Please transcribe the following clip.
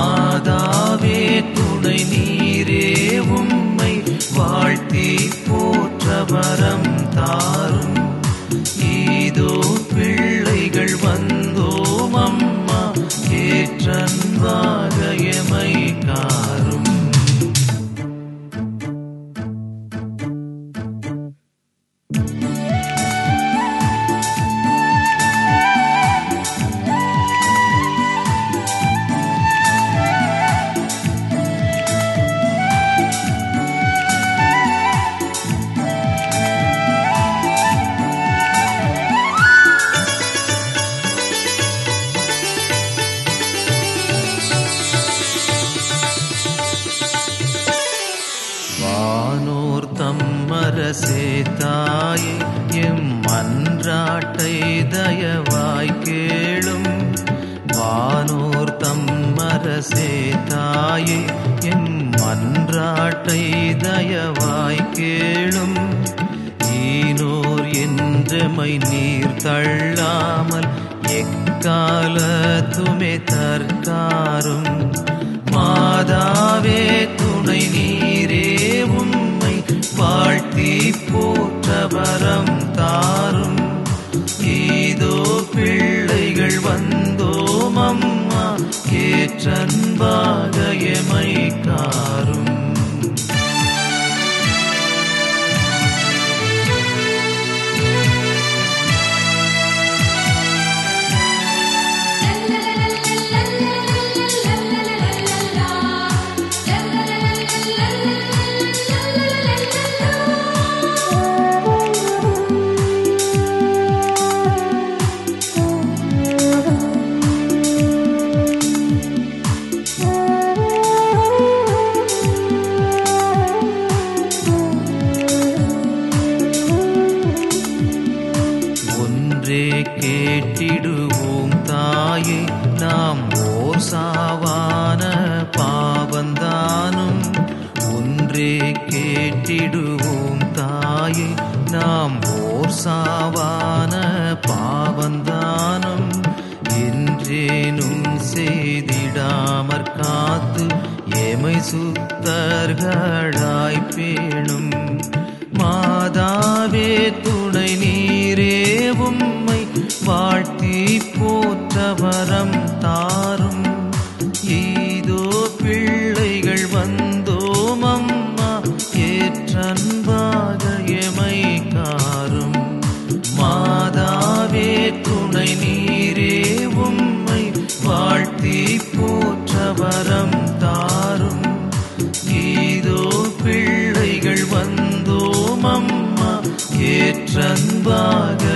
மாதாவே துணை நீரே உம்மை வாழ்த்தி போற்ற வரம் தாரும் இதோ பிள்ளைகள் வந்தோம் அம்மா ஏற்றன்பாக எமை காரும் வானோர் தம்மரசே தாயே எம் மன்றாட்டை தயவாய் கேளும் வானோர் தம்மரசே தாயே எம் மன்றாட்டை தயவாய் கேளும் ஈனோர் என்றமை நீர் தள்ளாமல் எக்காலத்துமே தற்காரும் மாதாவே துணை நீரே உம்மை வாழ்த்தி போற்ற வரம் தாரும் இதோ பிள்ளைகள் வந்தோம் அம்மா ஏற்றன்பாக எமை காரும் ஒன்றே கேட்டிடுவோம் தாயே நாம் ஓர் சாவான பாவந்தானும் ஒன்றே கேட்டிடுவோம் தாயே நாம் ஓர் சாவான பாவந்தானும் என்றேனும் செய்திடாமற் காத்து எமை சுத்தர்களாய் பேணும் மாதாவே துணை நீரே உம்மை வாழ்த்தி போற்ற வரம் தாரும் ஈதோ பிள்ளைகள் வந்தோம் அம்மா ஏற்றன்பாக எமை காரும் மாதாவே துணை நீரே உம்மை வாழ்த்தி போற்ற வரம் தாரும் இதோ பிள்ளைகள் வந்தோம் அம்மா ஏற்றன்பாக